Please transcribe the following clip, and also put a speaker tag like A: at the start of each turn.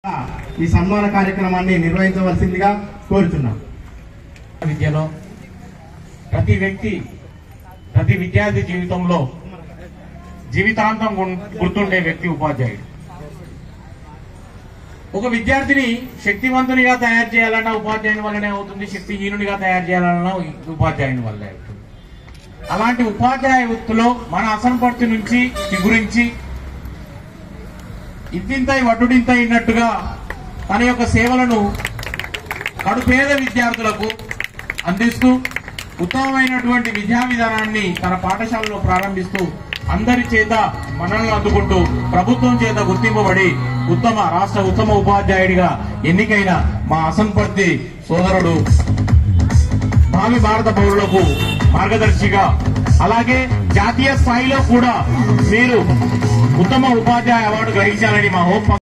A: ఈ సన్మాన కార్యక్రమాన్ని నిర్వహించవలసిందిగా కోరుతున్నాం
B: విద్యలో ప్రతి వ్యక్తి ప్రతి విద్యార్థి జీవితంలో జీవితాంతం గున్- గుర్తుండే వ్యక్తి ఉపాధ్యాయుడు ఒక విద్యార్థిని శక్తివంతునిగా తయారు చేయాలన్నా ఉపాధ్యాయుని వల్లనే అవుతుంది శక్తిహీనునిగా తయారు చేయాలన్నా ఉపాధ్యాయుని వల్లే అవుతుంది అలాంటి ఉపాధ్యాయ వృత్తిలో మన అసంపర్తి నుంచి చిగురించి ఇంతింతై వడ్డుడింతై అన్నట్టుగా తన యొక్క సేవలను కడుపేద విద్యార్థులకు అందిస్తూ ఉత్తమమైనటువంటి విద్యా విధానాన్ని తన పాఠశాలలో ప్రారంభిస్తూ అందరి చేత మనల్ని అందుకుంటూ ప్రభుత్వం చేత గుర్తింపబడి ఉత్తమ రాష్ట్ర ఉత్తమ ఉపాధ్యాయుడిగా ఎన్నికైన మా అసంపర్తి సోదరుడు భావి భారత పౌరులకు మార్గదర్శిగా అలాగే జాతీయ స్థాయిలో కూడా మీరు ఉత్తమ ఉపాధ్యాయ అవార్డు గ్రహించాలని మా హోప్